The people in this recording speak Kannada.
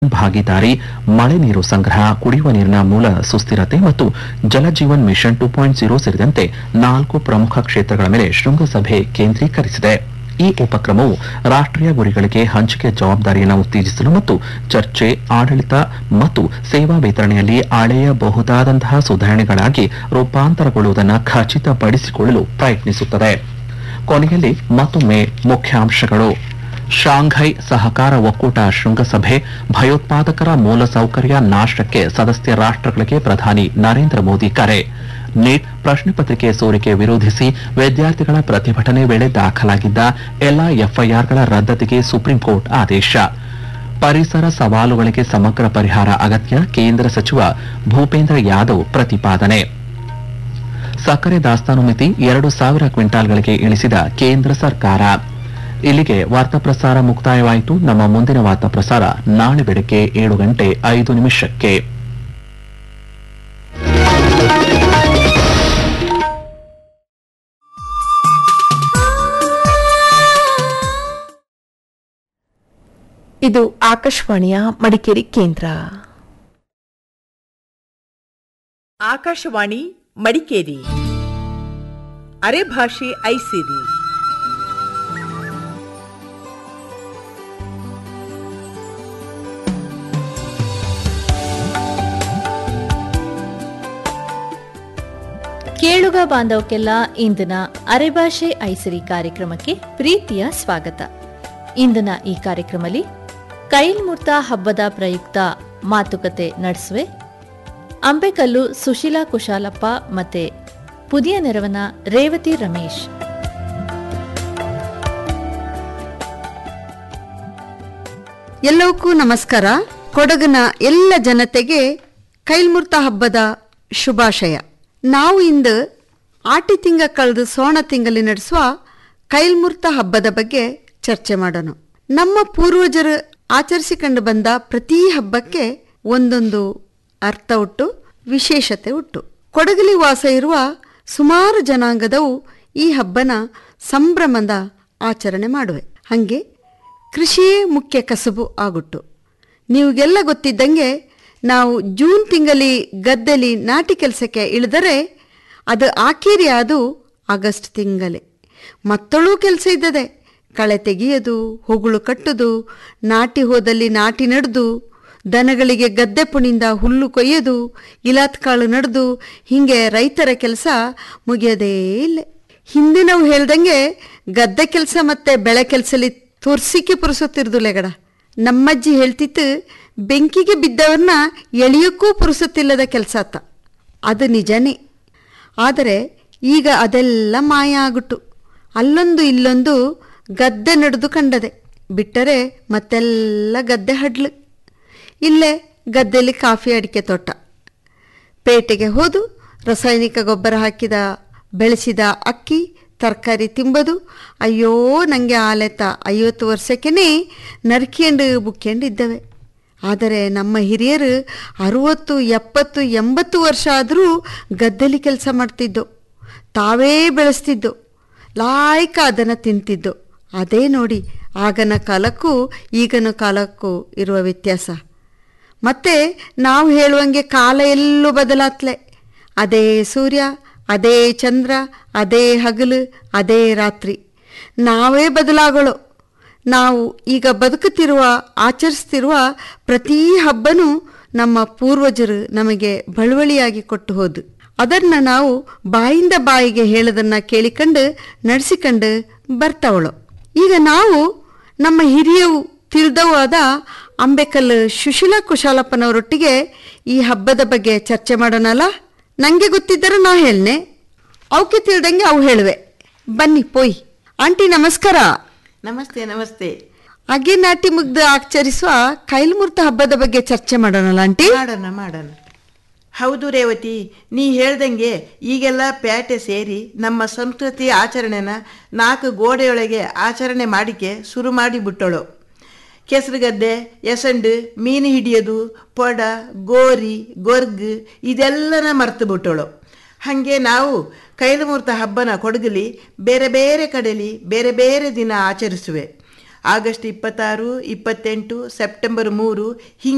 ಭಾಗಿದಾರಿ ಮಳೆ ನೀರು ಸಂಗ್ರಹ ಕುಡಿಯುವ ನೀರಿನ ಮೂಲ ಸುಸ್ಥಿರತೆ ಮತ್ತು Jal Jeevan mission to point zero ಸೇರಿದಂತೆ ನಾಲ್ಕು ಪ್ರಮುಖ ಕ್ಷೇತ್ರಗಳ ಮೇಲೆ ಶೃಂಗಸಭೆ ಕೇಂದ್ರೀಕರಿಸಿದೆ ಈ ಉಪಕ್ರಮವು ರಾಷ್ಟ್ರೀಯ ಗುರಿಗಳಿಗೆ ಹಂಚಿಕೆ ಜವಾಬ್ದಾರಿಯನ್ನು ಉತ್ತೇಜಿಸಲು ಮತ್ತು ಚರ್ಚೆ ಆಡಳಿತ ಮತ್ತು ಸೇವಾ ವಿತರಣೆಯಲ್ಲಿ ಅಳೆಯಬಹುದಾದಂತಹ ಸುಧಾರಣೆಗಳಾಗಿ ರೂಪಾಂತರಗೊಳ್ಳುವುದನ್ನು ಖಚಿತಪಡಿಸಿಕೊಳ್ಳಲು ಪ್ರಯತ್ನಿಸುತ್ತದೆ ಕೊನೆಯಲ್ಲಿ ಮತ್ತೊಮ್ಮೆ ಮುಖ್ಯಾಂಶಗಳು ಶಾಂಘೈ ಸಹಕಾರ ಒಕ್ಕೂಟ ಶೃಂಗಸಭೆ ಭಯೋತ್ಪಾದಕರ ಮೂಲಸೌಕರ್ಯ ನಾಶಕ್ಕೆ ಸದಸ್ಯ ರಾಷ್ಟ್ರಗಳಿಗೆ ಪ್ರಧಾನಿ ನರೇಂದ್ರ ಮೋದಿ ಕರೆ ನೀಟ್ ಪ್ರಶ್ನೆ ಪತ್ರಿಕೆ ಸೋರಿಕೆ ವಿರೋಧಿಸಿ ವಿದ್ಯಾರ್ಥಿಗಳ ಪ್ರತಿಭಟನೆ ವೇಳೆ ದಾಖಲಾಗಿದ್ದ ಎಲ್ಲಾ ಎಫ್ಐಆರ್ಗಳ ರದ್ದತಿಗೆ ಸುಪ್ರೀಂ ಕೋರ್ಟ್ ಆದೇಶ ಪರಿಸರ ಸವಾಲುಗಳಿಗೆ ಸಮಗ್ರ ಪರಿಹಾರ ಅಗತ್ಯ ಕೇಂದ್ರ ಸಚಿವ ಭೂಪೇಂದ್ರ ಯಾದವ್ ಪ್ರತಿಪಾದನೆ ಸಕ್ಕರೆ ದಾಸ್ತಾನು ಮಿತಿ ಎರಡು ಸಾವಿರ ಕ್ವಿಂಟಾಲ್ಗಳಿಗೆ ಇಳಿಸಿದ ಕೇಂದ್ರ ಸರ್ಕಾರ ಇಲ್ಲಿಗೆ ವಾರ್ತಾ ಪ್ರಸಾರ ಮುಕ್ತಾಯವಾಯಿತು ನಮ್ಮ ಮುಂದಿನ ವಾರ್ತಾ ಪ್ರಸಾರ ನಾಳೆ ಬೆಳಗ್ಗೆ ಏಳು ಗಂಟೆ ಐದು ನಿಮಿಷಕ್ಕೆ ಇದು ಆಕಾಶವಾಣಿಯ ಮಡಿಕೇರಿ ಕೇಂದ್ರ ಆಕಾಶವಾಣಿ ಮಡಿಕೇರಿ ಅರೆಭಾಷೆ ಐಸಿರಿ ಕೇಳುಗ ಬಾಂಧವಕ್ಕೆಲ್ಲ ಇಂದಿನ ಅರೆಭಾಷೆ ಐಸರಿ ಕಾರ್ಯಕ್ರಮಕ್ಕೆ ಪ್ರೀತಿಯ ಸ್ವಾಗತ ಇಂದಿನ ಈ ಕಾರ್ಯಕ್ರಮದಲ್ಲಿ ಕೈಲ್ಮೂರ್ತ ಹಬ್ಬದ ಪ್ರಯುಕ್ತ ಮಾತುಕತೆ ನಡೆಸುವೆ ಅಂಬೆಕಲ್ಲು ಸುಶೀಲಾ ಕುಶಾಲಪ್ಪ ಮತ್ತೆ ಪುದಿಯ ನೆರವನ ರೇವತಿ ರಮೇಶ್ ಎಲ್ಲವಕ್ಕೂ ನಮಸ್ಕಾರ ಕೊಡಗಿನ ಎಲ್ಲ ಜನತೆಗೆ ಕೈಲ್ಮುರ್ತ ಹಬ್ಬದ ಶುಭಾಶಯ ನಾವು ಇಂದು ಆಟಿ ತಿಂಗ ಕಳೆದು ಸೋಣ ತಿಂಗಳಲ್ಲಿ ನಡೆಸುವ ಕೈಲ್ಮುರ್ತ ಹಬ್ಬದ ಬಗ್ಗೆ ಚರ್ಚೆ ಮಾಡೋಣ ನಮ್ಮ ಪೂರ್ವಜರು ಆಚರಿಸಿಕೊಂಡು ಬಂದ ಪ್ರತಿ ಹಬ್ಬಕ್ಕೆ ಒಂದೊಂದು ಅರ್ಥ ಉಟ್ಟು ವಿಶೇಷತೆ ಉಟ್ಟು ಕೊಡಗಲಿ ವಾಸ ಇರುವ ಸುಮಾರು ಜನಾಂಗದವು ಈ ಹಬ್ಬನ ಸಂಭ್ರಮದ ಆಚರಣೆ ಮಾಡುವೆ ಹಾಗೆ ಕೃಷಿಯೇ ಮುಖ್ಯ ಕಸಬು ಆಗುಟ್ಟು ನೀವುಗೆಲ್ಲ ಗೊತ್ತಿದ್ದಂಗೆ ನಾವು ಜೂನ್ ತಿಂಗಳಿ ಗದ್ದೆಲಿ ನಾಟಿ ಕೆಲಸಕ್ಕೆ ಇಳಿದರೆ ಅದು ಆಕೇರಿ ಅದು ಆಗಸ್ಟ್ ತಿಂಗಲೇ ಮತ್ತೊಳೂ ಕೆಲಸ ಇದ್ದದೆ ಕಳೆ ತೆಗೆಯೋದು ಹೊಗಳು ಕಟ್ಟುದು ನಾಟಿ ಹೋದಲ್ಲಿ ನಾಟಿ ನಡೆದು ದನಗಳಿಗೆ ಗದ್ದೆ ಪುಣಿಂದ ಹುಲ್ಲು ಕೊಯ್ಯೋದು ಇಲಾತ್ ಕಾಳು ನಡೆದು ಹೀಗೆ ರೈತರ ಕೆಲಸ ಮುಗಿಯೋದೇ ಇಲ್ಲ ಹಿಂದೆ ನಾವು ಹೇಳ್ದಂಗೆ ಗದ್ದೆ ಕೆಲಸ ಮತ್ತೆ ಬೆಳೆ ಕೆಲಸಲಿ ತೋರ್ಸಿಕೆ ಪುರುಸೊತ್ತಿರ್ದುಲೆಗಡ ನಮ್ಮಜ್ಜಿ ಹೇಳ್ತಿತ್ತು ಬೆಂಕಿಗೆ ಬಿದ್ದವ್ರನ್ನ ಎಳೆಯೋಕ್ಕೂ ಪುರುಸೊತ್ತಿಲ್ಲದ ಕೆಲಸ ಆತ ಅದು ನಿಜನೇ ಆದರೆ ಈಗ ಅದೆಲ್ಲ ಮಾಯ ಆಗ್ಬಿಟ್ಟು ಅಲ್ಲೊಂದು ಇಲ್ಲೊಂದು ಗದ್ದೆ ನಡೆದು ಕಂಡದೆ ಬಿಟ್ಟರೆ ಮತ್ತೆಲ್ಲ ಗದ್ದೆ ಹಡ್ಲು ಇಲ್ಲೇ ಗದ್ದೆಲಿ ಕಾಫಿ ಅಡಿಕೆ ತೋಟ ಪೇಟೆಗೆ ಹೋದು ರಾಸಾಯನಿಕ ಗೊಬ್ಬರ ಹಾಕಿದ ಬೆಳೆಸಿದ ಅಕ್ಕಿ ತರಕಾರಿ ತಿಂಬದು ಅಯ್ಯೋ ನನಗೆ ಆಲೆತ ಐವತ್ತು ವರ್ಷಕ್ಕೇ ನರ್ಕ್ಯಂಡು ಬುಕ್ಯಂಡು ಇದ್ದವೆ ಆದರೆ ನಮ್ಮ ಹಿರಿಯರು ಅರುವತ್ತು ಎಪ್ಪತ್ತು ಎಂಬತ್ತು ವರ್ಷ ಆದರೂ ಗದ್ದೆಲಿ ಕೆಲಸ ಮಾಡ್ತಿದ್ದು ತಾವೇ ಬೆಳೆಸ್ತಿದ್ದು ಲಾಯ್ಕ ಅದನ್ನು ತಿಂತಿದ್ದು ಅದೇ ನೋಡಿ ಆಗನ ಕಾಲಕ್ಕೂ ಈಗಿನ ಕಾಲಕ್ಕೂ ಇರುವ ವ್ಯತ್ಯಾಸ ಮತ್ತೆ ನಾವು ಹೇಳುವಂಗೆ ಕಾಲ ಎಲ್ಲೂ ಬದಲಾತ್ಲೆ ಅದೇ ಸೂರ್ಯ ಅದೇ ಚಂದ್ರ ಅದೇ ಹಗಲು ಅದೇ ರಾತ್ರಿ ನಾವೇ ಬದಲಾಗಳು ನಾವು ಈಗ ಬದುಕುತ್ತಿರುವ ಆಚರಿಸ್ತಿರುವ ಪ್ರತಿ ಹಬ್ಬನೂ ನಮ್ಮ ಪೂರ್ವಜರು ನಮಗೆ ಬಳುವಳಿಯಾಗಿ ಕೊಟ್ಟು ಹೋದು ಅದನ್ನು ನಾವು ಬಾಯಿಂದ ಬಾಯಿಗೆ ಹೇಳೋದನ್ನ ಕೇಳಿಕೊಂಡು ನಡೆಸಿಕೊಂಡು ಬರ್ತಾವಳು ಈಗ ನಾವು ನಮ್ಮ ಹಿರಿಯವು ತಿಳಿದವೂ ಆದ ಅಂಬೇಕಲ್ ಸುಶೀಲಾ ಕುಶಾಲಪ್ಪನವರೊಟ್ಟಿಗೆ ಈ ಹಬ್ಬದ ಬಗ್ಗೆ ಚರ್ಚೆ ಮಾಡೋಣಲ್ಲ ನನಗೆ ಗೊತ್ತಿದ್ದರೆ ನಾ ಹೇಳ್ನೆ ಅವಕ್ಕೆ ತಿಳ್ದಂಗೆ ಅವು ಹೇಳುವೆ ಬನ್ನಿ ಪೋಯ್ ಆಂಟಿ ನಮಸ್ಕಾರ ನಮಸ್ತೆ ನಮಸ್ತೆ ಅಗ್ಗೆ ನಾಟಿ ಮುಗ್ದು ಆಚರಿಸುವ ಕೈಲ್ಮೂರ್ತ ಹಬ್ಬದ ಬಗ್ಗೆ ಚರ್ಚೆ ಮಾಡೋಣಲ್ಲ ಆಂಟಿ ಮಾಡೋಣ ಮಾಡೋಣ ಹೌದು ರೇವತಿ ನೀ ಹೇಳ್ದಂಗೆ ಈಗೆಲ್ಲ ಪ್ಯಾಟೆ ಸೇರಿ ನಮ್ಮ ಸಂಸ್ಕೃತಿ ಆಚರಣೆನ ನಾಲ್ಕು ಗೋಡೆಯೊಳಗೆ ಆಚರಣೆ ಮಾಡಿಕೆ ಶುರು ಮಾಡಿಬಿಟ್ಟಳು ಕೆಸರುಗದ್ದೆ ಎಸಂಡು ಮೀನು ಹಿಡಿಯೋದು ಪೊಡ ಗೋರಿ ಗೊರ್ಗ್ ಇದೆಲ್ಲನ ಮರ್ತು ಬಿಟ್ಟಳು ಹಾಗೆ ನಾವು ಕೈಲಮೂರ್ತ ಹಬ್ಬನ ಕೊಡಗಲಿ ಬೇರೆ ಬೇರೆ ಕಡೆಯಲ್ಲಿ ಬೇರೆ ಬೇರೆ ದಿನ ಆಚರಿಸುವೆ ಆಗಸ್ಟ್ ಇಪ್ಪತ್ತಾರು ಇಪ್ಪತ್ತೆಂಟು ಸೆಪ್ಟೆಂಬರ್ ಮೂರು ಹಿಂಗೆ